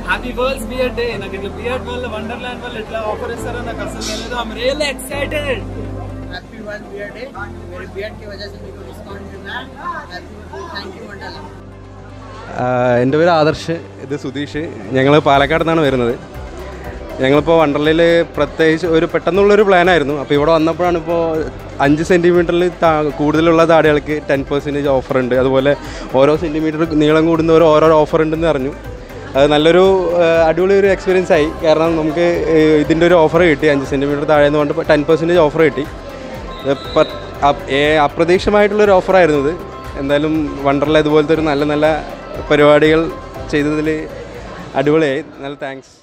happy world's beer day నాకు ఇట్లా beer వల్ల వండర్లాండ్ వల్ల ఇట్లా ఆఫర్ ఇస్తారో నాకు అసలు తెలియదు I'm really excited happy one beard day मेरे बियर्ड की वजह से मेरे को डिस्काउंट मिलना है हैप्पी थैंक यू मंडला എൻ്റെ പേര് ആദർശ് ഇത് സുധീഷ് ഞങ്ങൾ പാലക്കാട് നിന്നാണ് വരുന്നത് ഞങ്ങളിപ്പോൾ വണ്ടർലയിൽ പ്രത്യേകിച്ച് ഒരു പെട്ടെന്നുള്ളൊരു പ്ലാനായിരുന്നു അപ്പോൾ ഇവിടെ വന്നപ്പോഴാണ് ഇപ്പോൾ അഞ്ച് സെൻറ്റിമീറ്ററിൽ താ കൂടുതലുള്ള താടികൾക്ക് ടെൻ പെർസെൻറ്റേജ് ഓഫർ ഉണ്ട് അതുപോലെ ഓരോ സെൻറ്റിമീറ്റർ നീളം കൂടുന്നവർ ഓരോ ഓഫർ ഉണ്ടെന്ന് അറിഞ്ഞു അത് നല്ലൊരു ആ, അടിപൊളി ഒരു എക്സ്പീരിയൻസ് ആയി കാരണം നമുക്ക് ഏഹ്, ഇതിൻ്റെ ഒരു ഓഫർ കിട്ടി അഞ്ച് സെൻറ്റിമീറ്റർ താഴെ എന്ന് പറഞ്ഞിട്ട് ടെൻ പെർസെൻറ്റേജ് ഓഫർ കിട്ടി ഇത് പ- അപ്- ഏ- അപ്രതീക്ഷിതമായിട്ടുള്ളൊരു ഓഫറായിരുന്നു ഇത് എന്തായാലും വണ്ടർല ഇതുപോലത്തെ ഒരു നല്ല നല്ല പരിപാടികൾ ചെയ്തതിൽ അടിപൊളിയായി നല്ല താങ്ക്സ്